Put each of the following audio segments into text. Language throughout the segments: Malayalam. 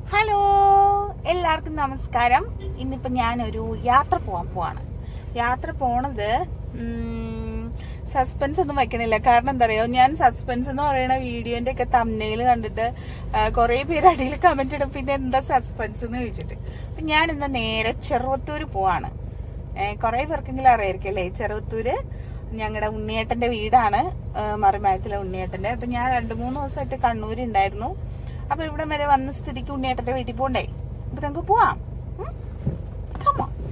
ഹലോ എല്ലാവർക്കും നമസ്കാരം ഇന്നിപ്പോ ഞാനൊരു യാത്ര പോവാൻ പോവാണ് യാത്ര പോണത് സസ്പെൻസ് ഒന്നും വെക്കണില്ല കാരണം എന്താ പറയുക ഞാൻ സസ്പെൻസ് എന്ന് പറയുന്ന വീഡിയോന്റെ ഒക്കെ തമ്മനയിൽ കണ്ടിട്ട് കുറെ പേര് അടിയിൽ കമന്റ് ഇടും പിന്നെ എന്താ സസ്പെൻസ് എന്ന് ചോദിച്ചിട്ട് അപ്പൊ ഞാൻ ഇന്ന് നേരെ ചെറുവത്തൂര് പോവാണ് കുറെ പേർക്കെങ്കിലും അറിയായിരിക്കും അല്ലേ ചെറുവത്തൂര് ഞങ്ങളുടെ ഉണ്ണിയേട്ടന്റെ വീടാണ് ആ, മറിമായത്തിലെ ഉണ്ണിയേട്ടന്റെ അപ്പൊ ഞാൻ രണ്ടു മൂന്ന് ദിവസമായിട്ട് കണ്ണൂരുണ്ടായിരുന്നു അപ്പൊ ഇവിടെ വരെ വന്ന സ്ഥിതിക്ക് ഉണ്ണിയേട്ടന്റെ വീട്ടിൽ പോണ്ടേ അപ്പൊ നമുക്ക് പോവാം ഉം? Come on.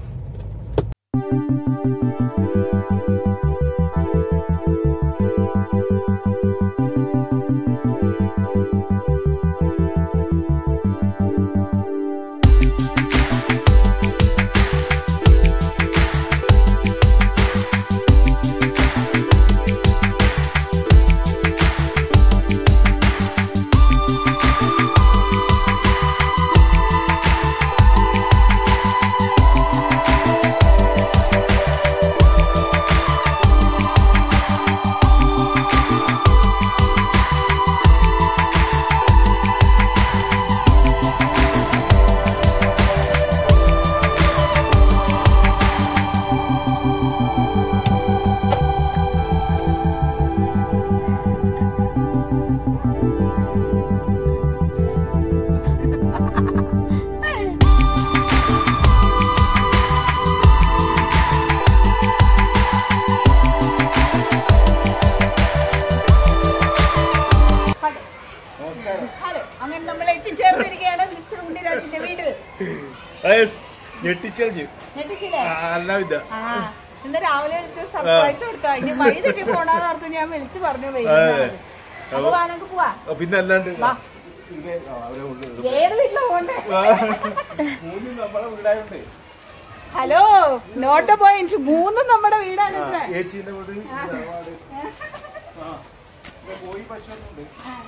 ഹലോ അങ്ങനെ നമ്മൾ എത്തിച്ചേർന്നിരിക്കുകയാണ് മിസ്റ്റർ ഉണ്ണിരാജിന്റെ വീട്ടിൽ ഞെട്ടിച്ചളിഞ്ഞു ഞെട്ടിച്ചില്ലേ അല്ല ഇല്ല ആ ഇന്ന് രാവിലെ വിളിച്ച് സർപ്രൈസ് കൊടുത്താ ഇനി വഴി തെറ്റി പോണാന്ന് ഓർത്ത് ഞാൻ വിളിച്ചു പറഞ്ഞു വൈകുന്നേരം അപ്പൊ വാ നമുക്ക് പോവാ പിന്നെ അല്ലാണ്ട് വാ. ഇത് അവരെ ഉള്ളിൽ ഏത് വീട്ടിലാ പോണ്ടേ മൂന്ന് നമ്മളെ വീടായോണ്ട് ഹലോ നോട്ട് പോയിന്റ് മൂന്നും നമ്മുടെ വീടാണ് ഇത്ര. ഏച്ചീന്റെ വീട് ഇത് തറവാട്. ആ. ഇവിടെ കോഴി പശുവൊന്നുണ്ട്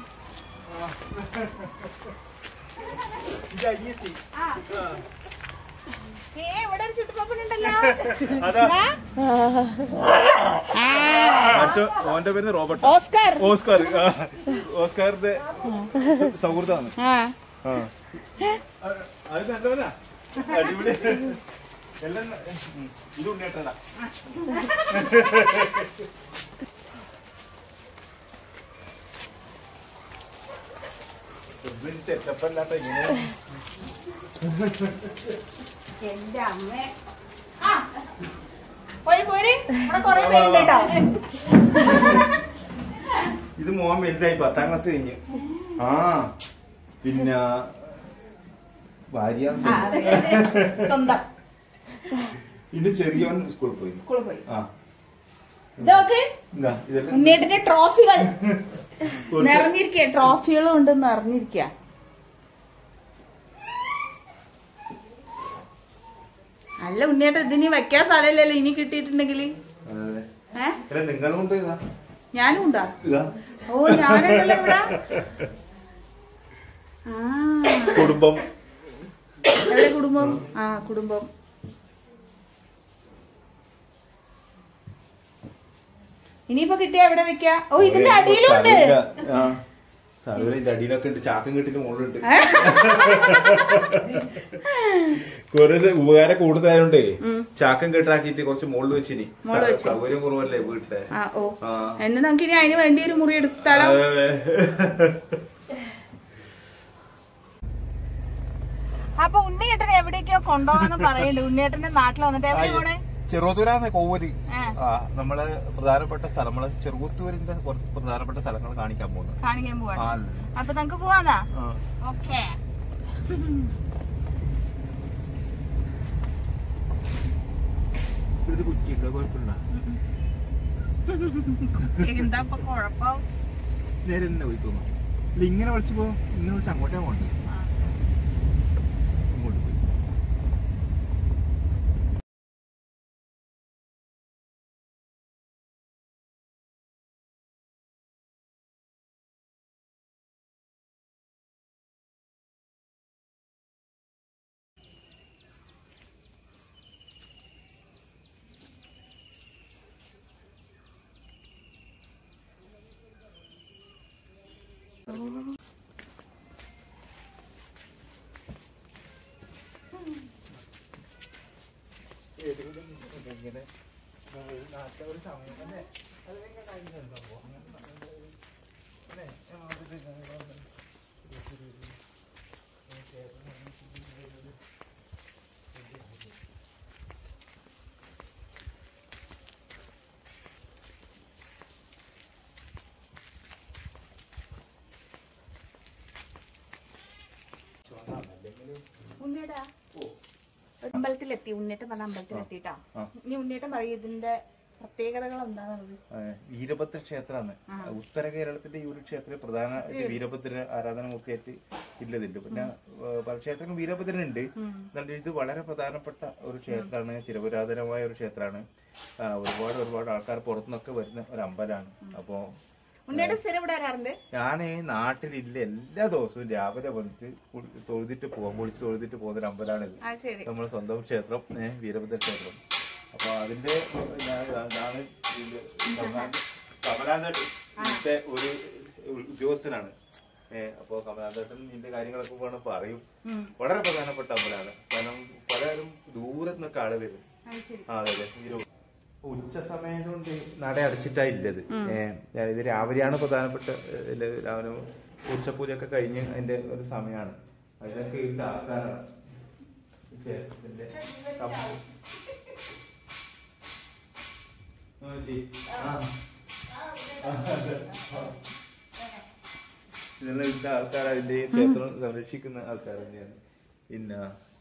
ഇത് അയ്യത്തി ആ. ഏ, ഇവിടെ ഒരു ചുട്ടുപാപ്പനുണ്ടല്ലോ അതാ ആ. മറ്റോ ഓന്റെ പേര് റോബർട്ട് ഓസ്കാർ ഓസ്കാർ ആ. ഓസ്കാറിന്റെ സു- സൗഹൃദമാണ് ആ ആ. അത് അത് നല്ലവനാ അടിപൊളി എല്ലാം ന- ഉം. ഇത് ഉണ്ണിയേട്ടടാ ചെറ്റപ്പല്ലാത്ത ഇങ്ങനെ എന്റെ അമ്മ ആ പോരി പോരി ഇവിടെ കൊറേ പേരുണ്ട് കേട്ടോ ഇത് മോൻ വലുതായി പത്താം ക്ലാസ് കഴിഞ്ഞ് ആ പിന്നെ ഭാര്യ ആ, അതെ. സ്വന്തം ഇത് ചെറിയവൻ സ്കൂളിൽ പോയി സ്കൂളിൽ പോയി ആ ഇതൊക്കെ ഇതാ, ഇതെല്ലാം ഉണ്ണിയേട്ടന്റെ ട്രോഫികൾ കുറച്ച് നിറഞ്ഞിരിക്കുക ട്രോഫികളും ഉണ്ട് നിറഞ്ഞിരിക്കുക അല്ല ഉണ്ണിയേട്ടൻ ഇതിനി വെക്കാൻ സ്ഥലമില്ലല്ലോ ഇനി കിട്ടിയിട്ടുണ്ടെങ്കിൽ അതെ. ഏ അല്ല നിങ്ങളുണ്ട് ഇതാ ഞാനും ഉണ്ടാ ഇതാ ഓ ഞാനുണ്ടല്ലോ ഇവിടെ ആ കുടുംബം എവിടെ കുടുംബം ആ കുടുംബം ഇനിയിപ്പോ കിട്ടിയ എവിടെ വെക്കാ ഓ ഇതിന്റെ അടിയിലുണ്ട് ആ സകലിന്റെ അടിയിലൊക്കെ ഉണ്ട് ചാക്കും കെട്ടിന്റെ മുകളിലുണ്ട് ഏ? കുറെ ഉപകാരം കൂടുതലായോണ്ടേ ചാക്കം കെട്ടാക്കിട്ട് കുറച്ച് മുകളിൽ വെച്ചിനി മുകളിൽ വെച്ചു. സൗകര്യം കുറവല്ലേ വീട്ടിലെ ആ ഓ ആ. എന്ന് നമുക്ക് ഇനി അതിന് വേണ്ടി ഒരു മുറി എടുത്താലോ അതെ, അതെ. അപ്പൊ ഉണ്ണിയേട്ടൻ എവിടേക്കോ കൊണ്ടുപോകാന്ന് പറയുന്നുണ്ട് ഉണ്ണിയേട്ടന്റെ നാട്ടിൽ വന്നിട്ട് എവിടെ പോണേ ചെറുവത്തൂരാന്ന് കോവൂര് ആ. ആ നമ്മള് പ്രധാനപ്പെട്ട സ്ഥലം നമ്മള് ചെറുവത്തൂരിന്റെ കുറച്ച് പ്രധാനപ്പെട്ട സ്ഥലങ്ങൾ കാണിക്കാൻ പോകുന്നത് കാണിക്കാൻ പോവാണ് ആ. അപ്പൊ നമുക്ക് പോവാന്നാ ആ. ഓക്കേ ഇത് കുറ്റിയുണ്ടോ കുഴപ്പമില്ല എന്താ ഇപ്പൊ കൊഴപ്പം നേരെ തന്നെ പോയി തോന്നുന്നു ഇല്ല ഇങ്ങനെ വിളിച്ചു പോ ഇങ്ങനെ വിളിച്ച് അങ്ങോട്ടേ പോകണ്ടേ ഇങ്ങോട്ട് പോയി കേട്ടിട്ടില്ല ഇങ്ങനെ ഒരു നാട്ടിലെ ഒരു സമയം തന്നെ അത് ഭയങ്കര കാര്യമാണ് സംഭവം. അങ്ങനെ അല്ലേ? ആ, അത് ഇങ്ങനെ വന്ന് ഒരു ചെറിയ ഒരു ഒരു ചേട്ടൻ വന്നിട്ട് ഒരു ഉണ്ണിയേട്ടാ അമ്പലത്തിലെത്തി ഉണ്ണിയേട്ടൻ പറഞ്ഞ അമ്പലത്തിലെത്തിട്ടാ ആ. ഇനി ഉണ്ണിയേട്ടൻ പറയും ഇതിന്റെ പ്രത്യേകതകൾ എന്താണെന്നുള്ളത് ഏഹ് വീരഭദ്ര ക്ഷേത്രമാണ് ഉത്തര കേരളത്തിന്റെ ഈ ഒരു ക്ഷേത്രം പ്രധാന വീരഭദ്ര ആരാധനമൊക്കെയായിട്ട് ഇല്ലതില്ല പിന്നെ ഏഹ് പല ക്ഷേത്രങ്ങളും വീരഭദ്രനുണ്ട് എന്നാൽ ഇത് വളരെ പ്രധാനപ്പെട്ട ഒരു ക്ഷേത്രമാണ് ചിരപുരാതനമായ ഒരു ക്ഷേത്രമാണ് ആ, ഒരുപാട് ഒരുപാട് ആൾക്കാർ പുറത്തുനിന്നൊക്കെ വരുന്ന ഒരു അമ്പലമാണ് അപ്പോ ഉണ്ണിയേട്ടൻ സ്ഥിരം ഇവിടെ വരാറുണ്ട് ഞാൻ നാട്ടിലില്ല എല്ലാ ദിവസവും രാവിലെ വന്നിട്ട് കുളി- തൊഴുതിട്ട് പോകാം കുളിച്ച് തൊഴുതിട്ട് പോകുന്ന ഒരു അമ്പലമാണിത് ആ ശരി നമ്മുടെ സ്വന്തം ക്ഷേത്രം ഏഹ് വീരഭദ്ര ക്ഷേത്രം അപ്പൊ അതിന്റെ ഞാൻ ഇതാണ് ഇതിന്റെ കമലാ- കമലാന്തേട്ടൻ ഇവിടുത്തെ ഒരു ഉദ്യോഗസ്ഥനാണ് ഏഹ് അപ്പൊ കമലാന്തേട്ടൻ ഇതിന്റെ കാര്യങ്ങളൊക്കെ വേണം പറയും ഉം. വളരെ പ്രധാനപ്പെട്ട അമ്പലമാണ് കാരണം പലരും ദൂരത്ത് നിന്നൊക്കെ ആള് വരും ആ ശരി ആ അതെ അതെ വീര- ഉച്ച സമയം കൊണ്ട് നട അടച്ചിട്ടാ ഇല്ലത് ഏഹ് ഇത് രാവിലെയാണ് പ്രധാനപ്പെട്ട ഏഹ്, ഇല്ല, രാവിലെ ഉച്ചപ്പൂജയൊക്കെ കഴിഞ്ഞ് അതിന്റെ ഒരു സമയമാണ് അതിനൊക്കെ ഇരുട്ട് ആൾക്കാരാണ് ഈ ക്ഷേത്രത്തിന്റെ കമ്പ്. ആ, ശരി. ആ. ഇതെല്ലാം ഇരുട്ട ആൾക്കാർ അതിന്റെ ഈ ക്ഷേത്രം സംരക്ഷിക്കുന്ന ആൾക്കാർ തന്നെയാണ് പിന്നെ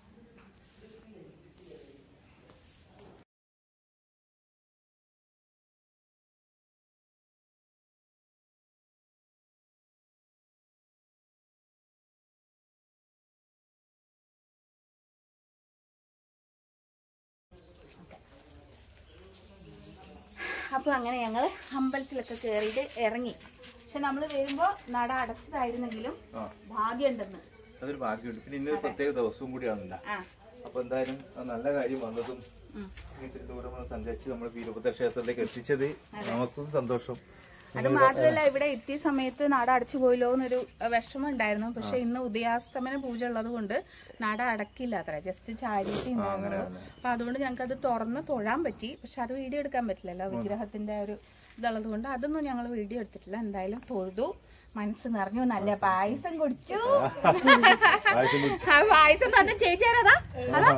അപ്പൊ അങ്ങനെ ഞങ്ങള് അമ്പലത്തിലൊക്കെ കേറിയിട്ട് ഇറങ്ങി പക്ഷെ നമ്മള് വരുമ്പോ നട അടച്ചതായിരുന്നെങ്കിലും ആ ഭാഗ്യമുണ്ടെന്ന് അതൊരു ഭാഗ്യമുണ്ട് പിന്നെ ഇന്നൊരു പ്രത്യേക ദിവസവും കൂടിയാണല്ല ആ അപ്പൊ എന്തായാലും അത് നല്ല കാര്യം വന്നതും ഉം. ഇത്രയും ദൂരം വന്ന് സഞ്ചരിച്ച് നമ്മൾ വീരഭദ്ര ക്ഷേത്രത്തിലേക്ക് എത്തിച്ചത് നമുക്കും സന്തോഷം അത് മാത്രല്ല ഇവിടെ എത്തിയ സമയത്ത് നട അടച്ചു പോയല്ലോ എന്നൊരു അഹ്, വിഷമം ഉണ്ടായിരുന്നു പക്ഷെ ഇന്ന് ഉദയാസ്തമന പൂജ ഉള്ളത് കൊണ്ട് നട അടക്കില്ല അത്ര ജസ്റ്റ് ചാരിറ്റി ഉണ്ടായിരുന്നുള്ളൂ അപ്പൊ അതുകൊണ്ട് ഞങ്ങൾക്ക് അത് തുറന്ന് തൊഴാൻ പറ്റി പക്ഷെ അത് വീഡിയോ എടുക്കാൻ പറ്റില്ലല്ലോ വിഗ്രഹത്തിന്റെ ഒരു ഇതുള്ളത് കൊണ്ട് അതൊന്നും ഞങ്ങൾ വീഡിയോ എടുത്തിട്ടില്ല എന്തായാലും തൊഴുതു മനസ്സ് നിറഞ്ഞു നല്ല പായസം കുടിച്ചു ആവശ്യം കുടിച്ചു. ആ പായസം തന്നെ ചേച്ചിയാരതാ അതാ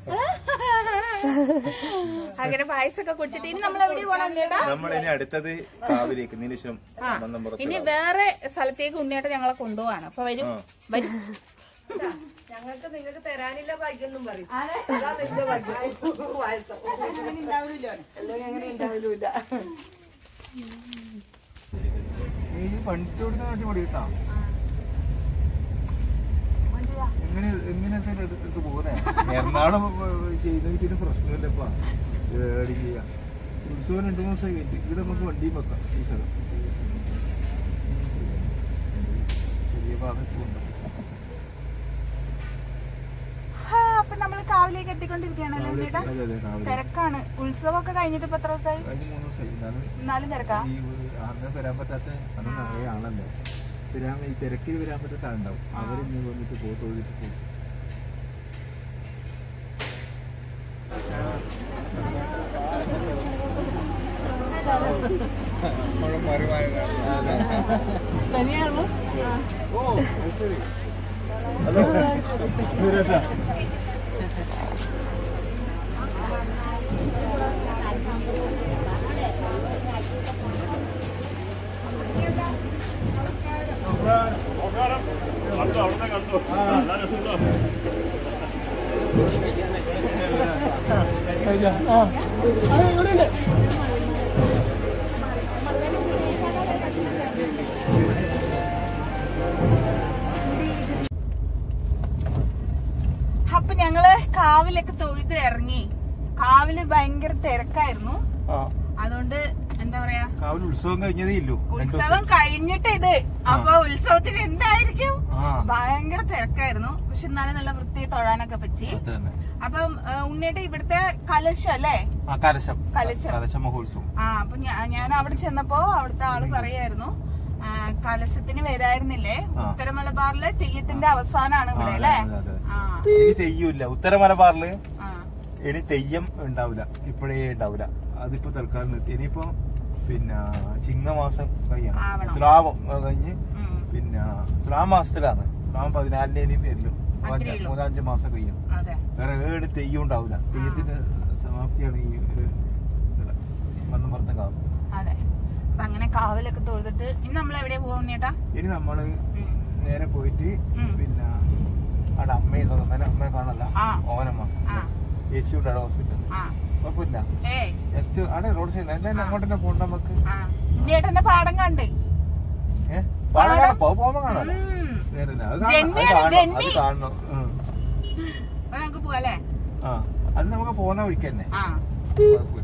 അങ്ങനെ പായസമൊക്കെ കുടിച്ചിട്ട് ഇനി നമ്മൾ എവിടെ പോകണം ചേട്ടാ നമ്മൾ ഇനി അടുത്തത് കാവിലേക്ക് നിമിഷം മന്നമ്പുറത്ത് ഇനി വേറെ സ്ഥലത്തേക്ക് ഉണ്ണിയേട്ടൻ ഞങ്ങളെ കൊണ്ടുപോവാണ് അപ്പൊ വരും വരും ഞങ്ങൾക്ക് നിങ്ങൾക്ക് തരാനില്ല ഭാഗ്യൊന്നും പറയും ആരെ? അതാ നിന്റെ ഭാഗ്യം അല്ലെങ്കിൽ അങ്ങനെ ഉണ്ടാവില്ല ഈ വണ്ടി ഓടുന്ന കാട്ടി മതി കേട്ടാ എങ്ങനെ എങ്ങനെയൊക്കെ എടുത്ത് പോകുന്നേ എറണാകുളം ചെയ്യുന്നവർക്ക് ഇത് പ്രശ്നമില്ലപ്പാ ഏടി ചെയ്യാം ഉത്സവം രണ്ടു മൂന്ന് ദിവസം കഴിഞ്ഞിട്ട് ഇവിടെ നമുക്ക് വണ്ടിയും വെക്കാം ഈ സ്ഥലം ചെറിയ ഭാഗത്ത് കൊണ്ട് ആ, അപ്പൊ നമ്മൾ കാവിലേക്ക് എത്തിക്കൊണ്ടിരിക്കുകയാണല്ലോ ഉണ്ണിയേട്ടാ അതെ അതെ രാവിലെ തിരക്കാണ് ഉത്സവമൊക്കെ കഴിഞ്ഞിട്ട് ഇപ്പൊ എത്ര ദിവസമായി കഴിഞ്ഞ മൂന്ന് ദിവസമായി എന്നാലും എന്നാലും തിരക്കാ ഈ അന്ന് വരാൻ പറ്റാത്ത അന്ന് നിറയെ ആളല്ലേ വരാൻ ഈ തിരക്കിൽ വരാൻ പറ്റാത്ത ആളുണ്ടാവും അവരിന്ന് വന്നിട്ട് ഫോട്ടോ എഴുതിട്ട് പോകും തനിയാണോ ഹലോ അപ്പൊ ഞങ്ങള് കാവിലൊക്കെ തൊഴുത് ഇറങ്ങി കാവില് ഭയങ്കര തിരക്കായിരുന്നു അതുകൊണ്ട് എന്താ പറയാ കാവിൽ ഉത്സവം കഴിഞ്ഞതേ ഇല്ലു രണ്ടു ഉത്സവം കഴിഞ്ഞിട്ട് ഇത് അപ്പൊ ഉത്സവത്തിന് എന്തായിരിക്കും ആ ഭയങ്കര തിരക്കായിരുന്നു പക്ഷെ എന്നാലും നല്ല വൃത്തി തൊഴാനൊക്കെ പറ്റി അത് തന്നെ അപ്പം ഉണ്ണിയുടെ ഇവിടുത്തെ കലശം അല്ലേ ആ കലശം കലശം. കലശ മഹോത്സവം ആ അപ്പൊ ഞാ- ഞാൻ അവിടെ ചെന്നപ്പോ അവിടുത്തെ ആള് പറയായിരുന്നു ആ, കലശത്തിന് വരായിരുന്നില്ലേ ആ. ഉത്തര മലബാറിലെ തെയ്യത്തിന്റെ അവസാനാണ് ഇവിടെ അല്ലേ അതെ, അതെ, അതെ. ആ എനിക്ക് തെയ്യൂല്ല ഉത്തര മലബാറില് ആ ഇനി തെയ്യം ഉണ്ടാവില്ല ഇപ്പോഴേ ഉണ്ടാവില്ല അതിപ്പോ തൽക്കാലം നിർത്തി ഇനിയിപ്പോ പിന്നെ ചിങ്ങമാസം കഴിയണം ആവണം. തുലാവം കഴിഞ്ഞ് ഉം. പിന്നെ തുലാ മാസത്തിലാണ് തുലാം പതിനാലിന്റെ ഇനി വരില്ലോ അത്രയേ ഉള്ളൂ. മൂന്നാഞ്ച് മാസം കഴിയും അതെ വേറെ ഏട് തെയ്യം ഉണ്ടാവില്ല തെയ്യത്തിന്റെ സമാപ്തിയാണ് ഈ ഒരു മന്നമർത്തം കാവ് അതെ അപ്പൊ അങ്ങനെ കാവലൊക്കെ തൊഴുതിട്ട് ഇന്ന് നമ്മൾ എവിടെയാ പോകും ഉണ്ണിയേട്ടാ ഇനി നമ്മള് ഉം. നേരെ പോയിട്ട് ഉം. പിന്നെ അവിടെ അമ്മയുള്ളത് അമ്മേനെ അമ്മയെ കാണല്ല ആ. ഓനമ്മ ആ ചേച്ചി ഉണ്ട് അവിടെ ഹോസ്പിറ്റലിൽ ആ കുഴപ്പമില്ല ഏയ് ജസ്റ്റ് അവിടെ റോഡ് സൈഡിൽ എന്തായാലും അങ്ങോട്ട് തന്നെ പോകണ്ട നമുക്ക് ആ ഉണ്ണിയേട്ടന്റെ പാടം കണ്ട് ഏഹ് പാടം കാണാം പോ- പോകുമ്പോ കാണാം ഉം. നേരല്ല അത് കാണണം അത് ജന്മിയാണ്, കാണണം ജന്മി. അത് കാണണം ഉം. അപ്പൊ നമുക്ക് പോവാല്ലേ ആ അത് നമുക്ക് പോകുന്ന വഴിക്ക് തന്നെ ആ കുഴപ്പമില്ല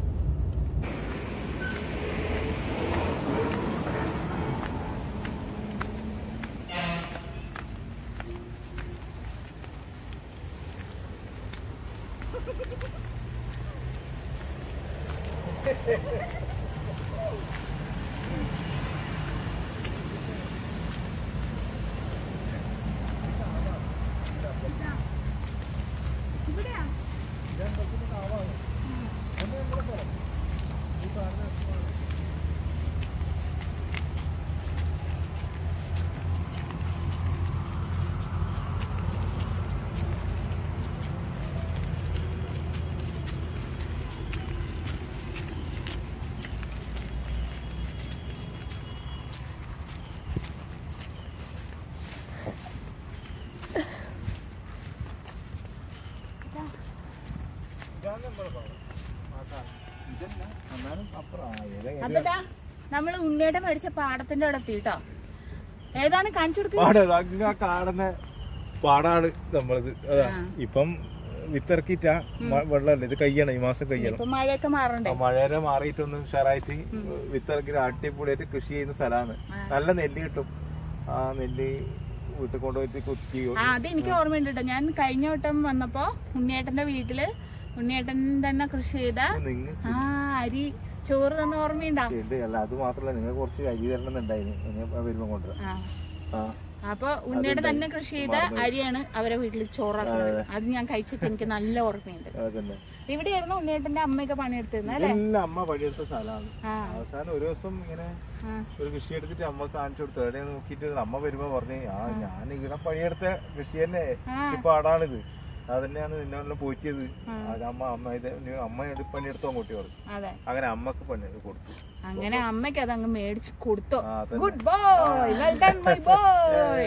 ഇതന്നെ എന്നാലും അപ്പുറം ആ, ഏതാ ഏതാ? അപ്പതാ നമ്മള് ഉണ്ണിയേട്ടൻ മേടിച്ച പാടത്തിന്റെ അവിടെ എത്തിട്ടോ ഏതാണ് കാണിച്ചു കൊടുക്കുക പാട് അത് അങ്ങ് ആ കാണുന്ന പാടാണ് നമ്മളത് അതാ ആ. ഇപ്പം വിത്തിറക്കിട്ടാ വെള്ളമല്ല ഇത് കയ്യണം ഈ മാസം കയ്യണം ഇപ്പൊ മഴയൊക്കെ മാറണ്ടേ മഴയുടെ മാറിയിട്ടൊന്ന് ഉഷാറായിട്ട് വിത്തിറക്കി അടിപൊളിയായിട്ട് കൃഷി ചെയ്യുന്ന സ്ഥലമാണ് നല്ല നെല്ല് കിട്ടും ആ നെല്ല് വീട്ടിൽ കൊണ്ടുപോയിട്ട് കുത്തി ആ അത് എനിക്ക് ഓർമ്മയുണ്ട് കേട്ടോ ഞാൻ കഴിഞ്ഞ വട്ടം വന്നപ്പോ ഉണ്ണിയേട്ടന്റെ വീട്ടില് ഉണ്ണിയേട്ടൻ തന്നെ കൃഷി ചെയ്ത നിങ്ങൾ ആ അരി ചോറ് തന്ന ഓർമ്മയുണ്ടാ ഉണ്ട് അല്ല അത് മാത്രല്ല നിങ്ങൾ കുറച്ച് അരി തരണം എന്നുണ്ടായിരുന്നു ഇനി വരുമ്പോ കൊണ്ടുവരാം ആ ആ അപ്പൊ ഉണ്ണിയുടെ തന്നെ കൃഷി ചെയ്ത അരിയാണ് അവരെ വീട്ടിൽ ചോറാക്കുന്നത് അത് ഞാൻ കഴിച്ചിട്ട് എനിക്ക് നല്ല ഓർമ്മയുണ്ട് അതന്നെ ഇവിടെയായിരുന്നു ഉണ്ണിയേട്ടന്റെ അമ്മയൊക്കെ പണിയെടുത്തിരുന്നത് അല്ലേ എല്ലാം അമ്മ പണിയെടുത്ത സ്ഥലമാണ് ആ അവസാനം ഒരു ദിവസം ഇങ്ങനെ ആ. ഒരു കൃഷി എടുത്തിട്ട് അമ്മ കാണിച്ചു കൊടുത്തു എവിടെ നോക്കിയിട്ട് അമ്മ വരുമ്പോ പറഞ്ഞു ആ ഞാൻ ഇവിടെ പണിയെടുത്ത കൃഷി തന്നെ പക്ഷെ ഇപ്പൊ ആടാണിത് അതന്നെയാണ് നിന്നെ പോറ്റിയത് അത് അമ്മ അമ്മ ഇത് നീ അമ്മ എടു- പണിയെടുത്തോ അങ്ങോട്ട് പറഞ്ഞു അതെ അങ്ങനെ അമ്മക്ക് പണി കൊടുത്തു അങ്ങനെ അമ്മയ്ക്ക് അത് അങ്ങ് മേടിച്ച് കൊടുത്തു ആ, അതന്നെ. Good boy well done my boy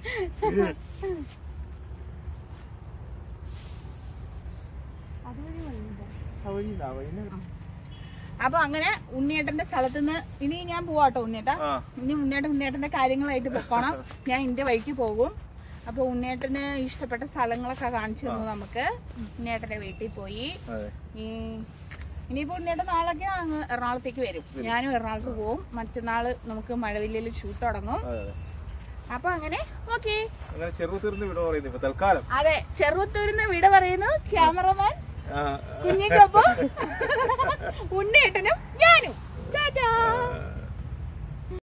ആ വഴിയില്ല, ആ വഴിയില് അപ്പൊ അങ്ങനെ ഉണ്ണിയേട്ടന്റെ സ്ഥലത്ത് നിന്ന് ഇനി ഞാൻ പോവാട്ടോ ഉണ്ണിയേട്ടാ ആ ഇനി ഉണ്ണിയേട്ടൻ ഉണ്ണിയേട്ടന്റെ കാര്യങ്ങളായിട്ട് പൊക്കോണം ഞാൻ എന്റെ വഴിക്ക് പോകും അപ്പൊ ഉണ്ണിയേട്ടന് ഇഷ്ടപ്പെട്ട സ്ഥലങ്ങളൊക്കെ കാണിച്ചു തന്നു നമുക്ക് ഉണ്ണിയേട്ടന്റെ വീട്ടിൽ പോയി അതെ ഈ ഇനിയിപ്പോ ഉണ്ണിയേട്ടൻ നാളൊക്കെ അങ്ങ് എറണാകുളത്തേക്ക് വരും ഞാനും എറണാകുളത്ത് പോവും മറ്റന്നാള് നമുക്ക് മഴവില്ലയിൽ ഷൂട്ട് തുടങ്ങും അതെ അതെ അപ്പൊ അങ്ങനെ ഓക്കെ അങ്ങനെ ചെറുതീർന്ന് വിട പറയുന്നു ഇപ്പൊ തൽക്കാലം അതെ ചെറുത്തൂരിന്ന് വിട പറയുന്നു ക്യാമറമാൻ ആ, കുഞ്ഞിക്കൊപ്പം ഉണ്ണിയേട്ടനും ഞാനും ടാറ്റാ